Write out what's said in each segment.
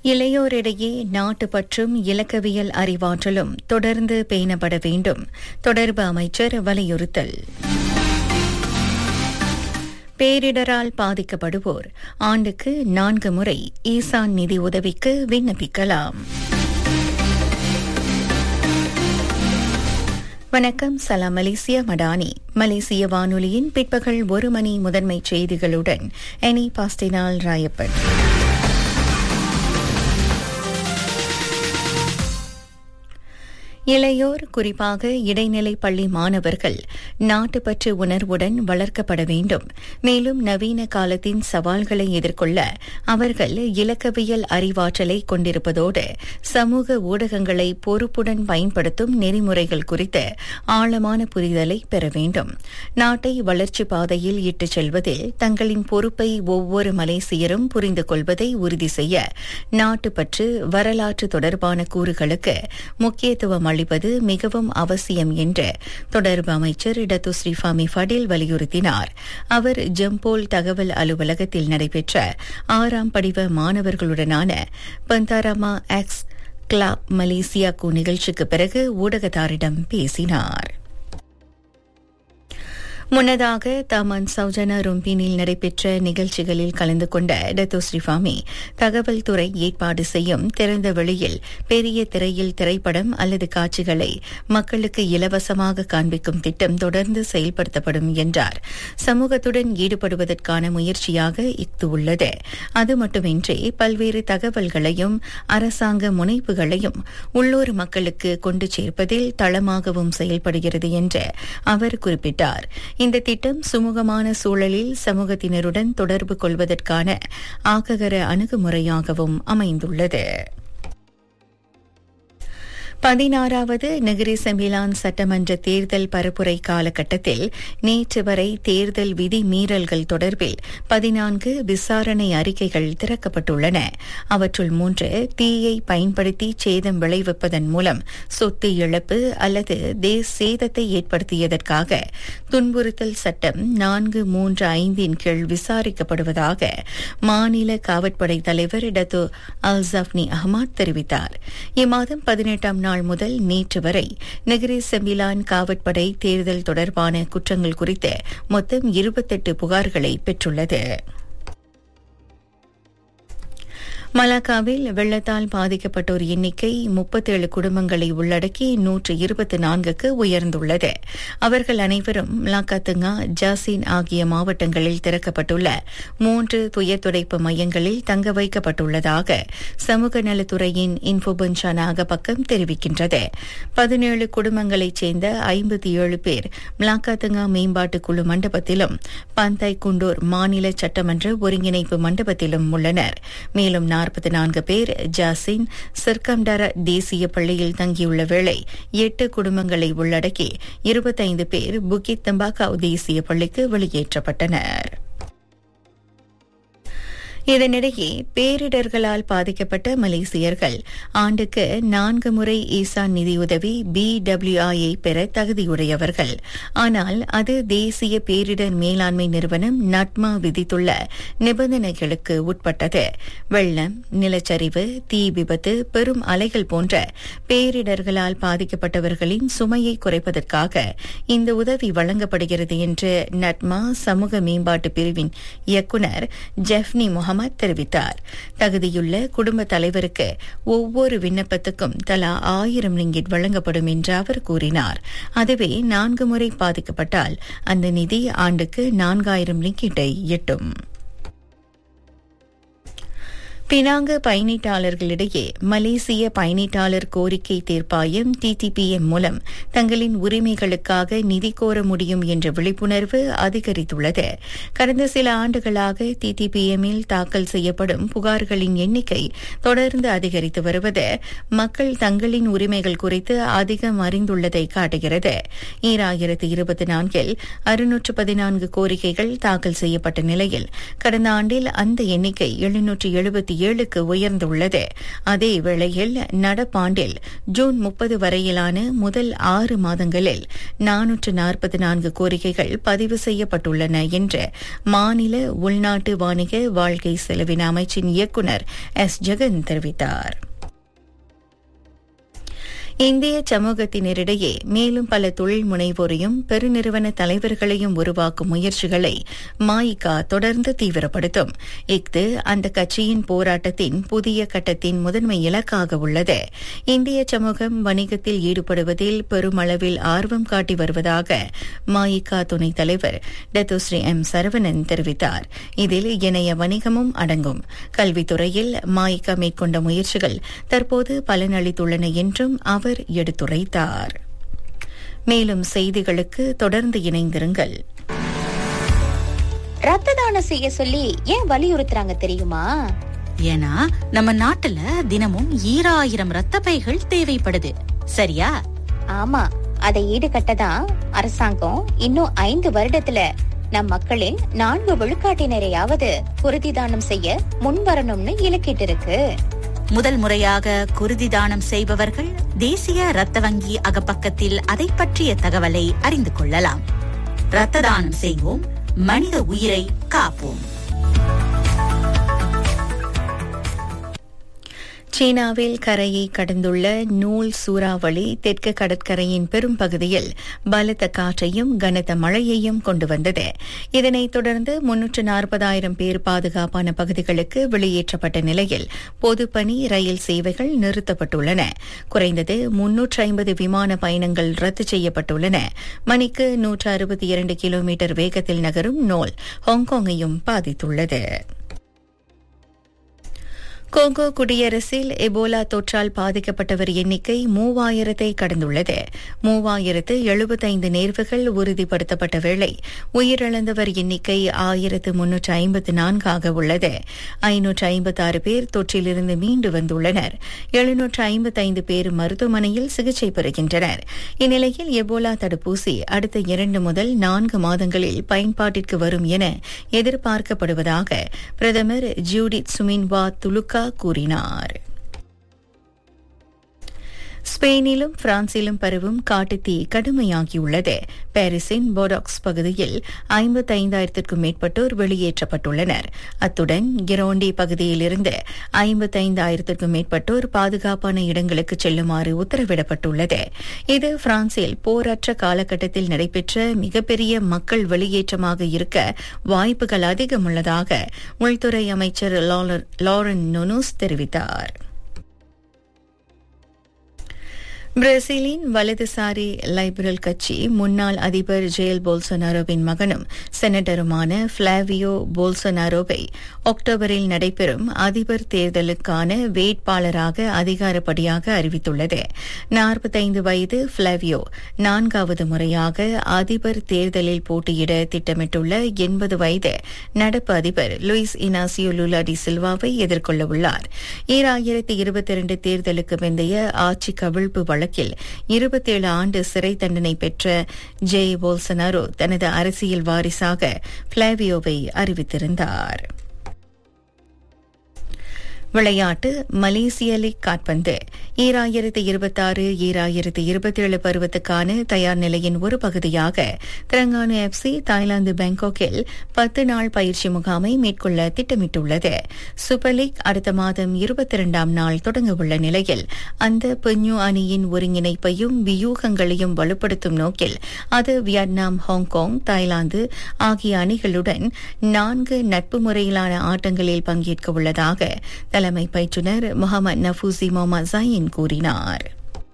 இளையோரிடையே நாட்டுப்பற்றும் இலக்கவியல் அறிவாற்றலும் தொடர்ந்து பேணப்பட வேண்டும் தொடர்பு அமைச்சர் வலியுறுத்தல் பேரிடரால் பாதிக்கப்படுவோர் ஆண்டுக்கு நான்கு முறை ஈசான் நிதி உதவிக்கு விண்ணப்பிக்கலாம் வணக்கம் சலாம் மலேசியா மடானி மலேசிய வானொலியின் பிற்பகல் ஒரு மணி முதன்மை செய்திகளுடன் எனி பாஸ்டினால் ராயப்பன் இளையோர் குறிப்பாக இடைநிலை பள்ளி மாணவர்கள் நாட்டுப்பற்று உணர்வுடன் வளர்க்கப்பட வேண்டும் மேலும் நவீன காலத்தின் சவால்களை எதிர்கொள்ள அவர்கள் இலக்கவியல் அறிவாற்றலை கொண்டிருப்பதோடு சமூக ஊடகங்களை பொறுப்புடன் பயன்படுத்தும் நெறிமுறைகள் குறித்து ஆழமான புரிதலை பெற வேண்டும் நாட்டை வளர்ச்சி பாதையில் இட்டுச் செல்வதில் தங்களின் பொறுப்பை ஒவ்வொரு மலேசியரும் புரிந்து கொள்வதை உறுதி செய்ய நாட்டுப்பற்று வரலாற்று தொடர்பான கூறுகளுக்கு முக்கியத்துவம் அளிப்பது மிகவும் அவசியம் என்று தொடர்பு அமைச்சர் இடத்து ஸ்ரீஃபாமி ஃபடில் வலியுறுத்தினார் அவர் ஜம்போல் தகவல் அலுவலகத்தில் நடைபெற்ற ஆறாம் படிவ மாணவர்களுடனான பந்தாராமா எக்ஸ் கிளாப் மலேசியாக்கு நிகழ்ச்சிக்கு பிறகு ஊடகத்தாரிடம் பேசினார் முன்னதாக தமன் சௌஜனா ரும்பினில் நடைபெற்ற நிகழ்ச்சிகளில் கலந்து கொண்ட டத்தோ ஸ்ரீஃபாமி தகவல் துறை ஏற்பாடு செய்யும் திறந்த வெளியில் பெரிய திரையில் திரைப்படம் அல்லது காட்சிகளை மக்களுக்கு இலவசமாக காண்பிக்கும் திட்டம் தொடர்ந்து செயல்படுத்தப்படும் என்றார் சமூகத்துடன் ஈடுபடுவதற்கான முயற்சியாக இஃது உள்ளது அது மட்டுமின்றி பல்வேறு தகவல்களையும் அரசாங்க முனைப்புகளையும் உள்ளூர் மக்களுக்கு கொண்டு சேர்ப்பதில் தளமாகவும் செயல்படுகிறது என்று அவர் குறிப்பிட்டார் இந்த திட்டம் சுமூகமான சூழலில் சமூகத்தினருடன் தொடர்பு கொள்வதற்கான ஆக்ககர அணுகுமுறையாகவும் அமைந்துள்ளது பதினாறாவது நகரி செம்பிலான் சட்டமன்ற தேர்தல் பரப்புரை காலகட்டத்தில் நேற்று வரை தேர்தல் விதி மீறல்கள் தொடர்பில் பதினான்கு விசாரணை அறிக்கைகள் திறக்கப்பட்டுள்ளன அவற்றுள் மூன்று தீயை பயன்படுத்தி சேதம் விளைவிப்பதன் மூலம் சொத்து இழப்பு அல்லது தேச சேதத்தை ஏற்படுத்தியதற்காக துன்புறுத்தல் சட்டம் நான்கு மூன்று ஐந்தின் கீழ் விசாரிக்கப்படுவதாக மாநில காவற்படை தலைவர் டத்து அல்சப்னி அஹ்மத் தெரிவித்தார் இம்மாதம் பதினெட்டாம் நாள் நாள் முதல் நேற்று வரை நெகிரி செம்பிலான் காவற்படை தேர்தல் தொடர்பான குற்றங்கள் குறித்து மொத்தம் இருபத்தெட்டு புகார்களை பெற்றுள்ளது மலாக்காவில் வெள்ளத்தால் பாதிக்கப்பட்டோர் எண்ணிக்கை முப்பத்தேழு குடும்பங்களை உள்ளடக்கி நூற்று இருபத்தி நான்குக்கு உயர்ந்துள்ளது அவர்கள் அனைவரும் மலாக்காத்துங்கா ஜாசின் ஆகிய மாவட்டங்களில் திறக்கப்பட்டுள்ள மூன்று துயர் துடைப்பு மையங்களில் தங்க வைக்கப்பட்டுள்ளதாக சமூக நலத்துறையின் இன்ஃபோபன்ஷானாக பக்கம் தெரிவிக்கின்றது பதினேழு குடும்பங்களைச் சேர்ந்த ஐம்பத்தி ஏழு பேர் மலாக்காத்துங்கா மேம்பாட்டு குழு மண்டபத்திலும் பந்தாய் குண்டூர் மாநில சட்டமன்ற ஒருங்கிணைப்பு மண்டபத்திலும் உள்ளனர் மேலும் நாற்பத்தி நான்கு பேர் ஜாசின் சிர்கம்டர தேசிய பள்ளியில் தங்கியுள்ள வேளை எட்டு குடும்பங்களை உள்ளடக்கி இருபத்தைந்து பேர் புக்கித் தம்பாக்காவ் தேசிய பள்ளிக்கு வெளியேற்றப்பட்டனர் இதனிடையே பேரிடர்களால் பாதிக்கப்பட்ட மலேசியர்கள் ஆண்டுக்கு நான்கு முறை ஈசான் நிதியுதவி பிடபிள்யூஐயை பெற தகுதியுடையவர்கள் ஆனால் அது தேசிய பேரிடர் மேலாண்மை நிறுவனம் நட்மா விதித்துள்ள நிபந்தனைகளுக்கு உட்பட்டது வெள்ளம் நிலச்சரிவு தீ விபத்து பெரும் அலைகள் போன்ற பேரிடர்களால் பாதிக்கப்பட்டவர்களின் சுமையை குறைப்பதற்காக இந்த உதவி வழங்கப்படுகிறது என்று நட்மா சமூக மேம்பாட்டு பிரிவின் இயக்குநர் ஜெஃப்னி முகமது முகமது தெரிவித்தார் தகுதியுள்ள குடும்ப தலைவருக்கு ஒவ்வொரு விண்ணப்பத்துக்கும் தலா ஆயிரம் ரிங்கிட் வழங்கப்படும் என்று அவர் கூறினார் அதுவே நான்கு முறை பாதிக்கப்பட்டால் அந்த நிதி ஆண்டுக்கு நான்காயிரம் ரிங்கிட்டை எட்டும் பினாங்கு பயணீட்டாளர்களிடையே மலேசிய பயணீட்டாளர் கோரிக்கை தீர்ப்பாயம் டிடிபிஎம் மூலம் தங்களின் உரிமைகளுக்காக நிதி கோர முடியும் என்ற விழிப்புணர்வு அதிகரித்துள்ளது கடந்த சில ஆண்டுகளாக டிடிபிஎம்மில் தாக்கல் செய்யப்படும் புகார்களின் எண்ணிக்கை தொடர்ந்து அதிகரித்து வருவது மக்கள் தங்களின் உரிமைகள் குறித்து அதிகம் அறிந்துள்ளதை காட்டுகிறது ஈராயிரத்து இருபத்தி நான்கில் அறுநூற்று பதினான்கு கோரிக்கைகள் தாக்கல் செய்யப்பட்ட நிலையில் கடந்த ஆண்டில் அந்த எண்ணிக்கை எழுநூற்று எழுபத்தி ஏழுக்கு உயர்ந்துள்ளது அதே வேளையில் நடப்பாண்டில் ஜூன் முப்பது வரையிலான முதல் ஆறு மாதங்களில் நானூற்று நாற்பத்தி நான்கு கோரிக்கைகள் பதிவு செய்யப்பட்டுள்ளன என்று மாநில உள்நாட்டு வாணிக வாழ்க்கை செலவின அமைச்சின் இயக்குநர் எஸ் ஜெகன் தெரிவித்தார் இந்திய சமூகத்தினரிடையே மேலும் பல தொழில் முனைவோரையும் பெருநிறுவன தலைவர்களையும் உருவாக்கும் முயற்சிகளை மாயிகா தொடர்ந்து தீவிரப்படுத்தும் இஃது அந்த கட்சியின் போராட்டத்தின் புதிய கட்டத்தின் முதன்மை இலக்காக உள்ளது இந்திய சமூகம் வணிகத்தில் ஈடுபடுவதில் பெருமளவில் ஆர்வம் காட்டி வருவதாக மாயிகா துணைத் தலைவர் டத்தோஸ்ரீ எம் சரவணன் தெரிவித்தார் இதில் இணைய வணிகமும் அடங்கும் கல்வித்துறையில் மாயிகா மேற்கொண்ட முயற்சிகள் தற்போது பலனளித்துள்ளன என்றும் அவர் எடுத்துரைத்தார் மேலும் செய்திகளுக்கு தொடர்ந்து இணைந்திருங்கள் ரத்த தானம் செய்ய சொல்லி ஏன் வலியுறுத்துறாங்க தெரியுமா ஏன்னா நம்ம நாட்டுல தினமும் ஈராயிரம் ரத்த பைகள் தேவைப்படுது சரியா ஆமா அதை ஈடுகட்ட தான் அரசாங்கம் இன்னும் ஐந்து வருடத்துல நம் மக்களின் நான்கு விழுக்காட்டினரையாவது குருதி தானம் செய்ய முன்வரணும்னு இலக்கிட்டு இருக்கு முதல் முறையாக குருதி தானம் செய்பவர்கள் தேசிய ரத்த வங்கி அகப்பக்கத்தில் அதை பற்றிய தகவலை அறிந்து கொள்ளலாம் ரத்த தானம் செய்வோம் மனித உயிரை காப்போம் சீனாவில் கரையை கடந்துள்ள நூல் சூறாவளி தெற்கு கடற்கரையின் பெரும் பகுதியில் பலத்த காற்றையும் கனத்த மழையையும் கொண்டு வந்தது இதனைத் தொடர்ந்து முன்னூற்று நாற்பதாயிரம் பேர் பாதுகாப்பான பகுதிகளுக்கு வெளியேற்றப்பட்ட நிலையில் பொதுப்பணி ரயில் சேவைகள் நிறுத்தப்பட்டுள்ளன குறைந்தது முன்னூற்று ஐம்பது விமான பயணங்கள் ரத்து செய்யப்பட்டுள்ளன மணிக்கு நூற்று அறுபத்தி இரண்டு கிலோமீட்டர் வேகத்தில் நகரும் நோல் ஹாங்காங்கையும் பாதித்துள்ளது கோங்கோ குடியரசில் எபோலா தொற்றால் பாதிக்கப்பட்டவர் எண்ணிக்கை மூவாயிரத்தை கடந்துள்ளது மூவாயிரத்து எழுபத்தைந்து நேர்வுகள் உறுதிப்படுத்தப்பட்ட வேளை உயிரிழந்தவர் எண்ணிக்கை ஆயிரத்து முன்னூற்று ஐம்பத்து நான்காக உள்ளது ஐநூற்று ஐம்பத்தாறு பேர் தொற்றிலிருந்து மீண்டு வந்துள்ளனர் எழுநூற்று ஐம்பத்தைந்து பேர் மருத்துவமனையில் சிகிச்சை பெறுகின்றனர் இந்நிலையில் எபோலா தடுப்பூசி அடுத்த இரண்டு முதல் நான்கு மாதங்களில் பயன்பாட்டிற்கு வரும் என எதிர்பார்க்கப்படுவதாக பிரதமர் ஜூடித் சுமின்வா துலுக்கா கூறினார் ஸ்பெயினிலும் பிரான்சிலும் பரவும் காட்டுத்தீ கடுமையாகியுள்ளது பாரிஸின் போடாக்ஸ் பகுதியில் ஐம்பத்தைந்தாயிரத்திற்கும் மேற்பட்டோர் வெளியேற்றப்பட்டுள்ளனர் அத்துடன் கிரோண்டி பகுதியிலிருந்து ஐம்பத்தைந்தாயிரத்திற்கும் மேற்பட்டோர் பாதுகாப்பான இடங்களுக்கு செல்லுமாறு உத்தரவிடப்பட்டுள்ளது இது பிரான்சில் போரற்ற காலகட்டத்தில் நடைபெற்ற மிகப்பெரிய மக்கள் வெளியேற்றமாக இருக்க வாய்ப்புகள் அதிகம் உள்ளதாக உள்துறை அமைச்சர் லாரன் நொனூஸ் தெரிவித்தார் பிரேசிலின் வலதுசாரி லைபரல் கட்சி முன்னாள் அதிபர் ஜெயல் போல்சனாரோவின் மகனும் செனட்டருமான பிளாவியோ போல்சனாரோவை அக்டோபரில் நடைபெறும் அதிபர் தேர்தலுக்கான வேட்பாளராக அதிகாரப்படியாக அறிவித்துள்ளது நாற்பத்தைந்து வயது பிளாவியோ நான்காவது முறையாக அதிபர் தேர்தலில் போட்டியிட திட்டமிட்டுள்ள எண்பது வயது நடப்பு அதிபர் லூயிஸ் இனாசியோ லுலா டி சில்வாவை எதிர்கொள்ள உள்ளார் ஈராயிரத்தி இருபத்தி இரண்டு தேர்தலுக்கு பிந்தைய ஆட்சி கவிழ்ப்பு வழக்கில் இருபத்தேழு ஆண்டு சிறை தண்டனை பெற்ற ஜே போல்சனாரோ தனது அரசியல் வாரிசாக பிளாவியோவை அறிவித்திருந்தார் விளையாட்டு மலேசிய லீக் காட்பந்து ஈராயிரத்து இருபத்தாறு ஈராயிரத்து இருபத்தேழு பருவத்துக்கான தயார் நிலையின் ஒரு பகுதியாக திரங்கானு எஃப்சி தாய்லாந்து பாங்காக்கில் பத்து நாள் பயிற்சி முகாமை மேற்கொள்ள திட்டமிட்டுள்ளது சூப்பர் லீக் அடுத்த மாதம் இருபத்தி இரண்டாம் நாள் தொடங்கவுள்ள நிலையில் அந்த பெஞ்சு அணியின் ஒருங்கிணைப்பையும் வியூகங்களையும் வலுப்படுத்தும் நோக்கில் அது வியட்நாம் ஹாங்காங் தாய்லாந்து ஆகிய அணிகளுடன் நான்கு நட்பு முறையிலான ஆட்டங்களில் பங்கேற்க உள்ளதாக தலைமை பயிற்றுநர் முகமது நஃபூசி மொஹமத் ஜயின் கூறினார்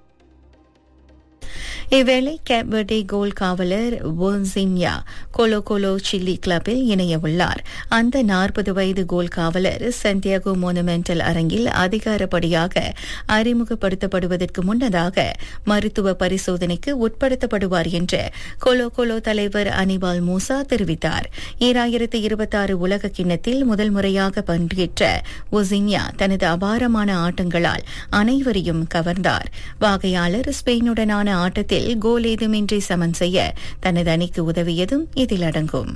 இவ்வேளை கேப்வர்டே கோல் காவலர் ஒன்சின்யா கோலோ கோலோ சில்லி கிளப்பில் இணைய உள்ளார் அந்த நாற்பது வயது கோல் காவலர் சந்தியாகோ மோனுமெண்டல் அரங்கில் அதிகாரப்படியாக அறிமுகப்படுத்தப்படுவதற்கு முன்னதாக மருத்துவ பரிசோதனைக்கு உட்படுத்தப்படுவார் என்று கோலோ கோலோ தலைவர் அனிபால் மூசா தெரிவித்தார் ஈராயிரத்து இருபத்தாறு உலக கிண்ணத்தில் முதல் முறையாக பங்கேற்ற ஒசின்யா தனது அபாரமான ஆட்டங்களால் அனைவரையும் கவர்ந்தார் வாகையாளர் ஸ்பெயினுடனான ஆட்டத்தில் கோல் ஏதுமின்றி சமன் செய்ய தனது அணிக்கு உதவியதும் இதில் அடங்கும்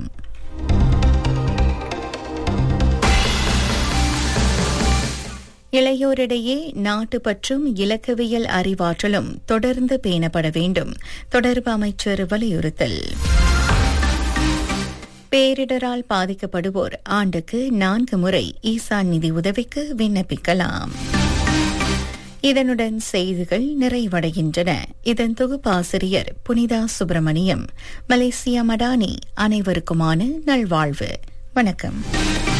இளையோரிடையே நாட்டுப்பற்றும் இலக்கவியல் அறிவாற்றலும் தொடர்ந்து பேணப்பட வேண்டும் தொடர்பு அமைச்சர் வலியுறுத்தல் பேரிடரால் பாதிக்கப்படுவோர் ஆண்டுக்கு நான்கு முறை ஈசான் நிதி உதவிக்கு விண்ணப்பிக்கலாம் இதனுடன் செய்திகள் நிறைவடைகின்றன இதன் தொகுப்பாசிரியர் புனிதா சுப்பிரமணியம் மலேசியா மடானி அனைவருக்குமான நல்வாழ்வு வணக்கம்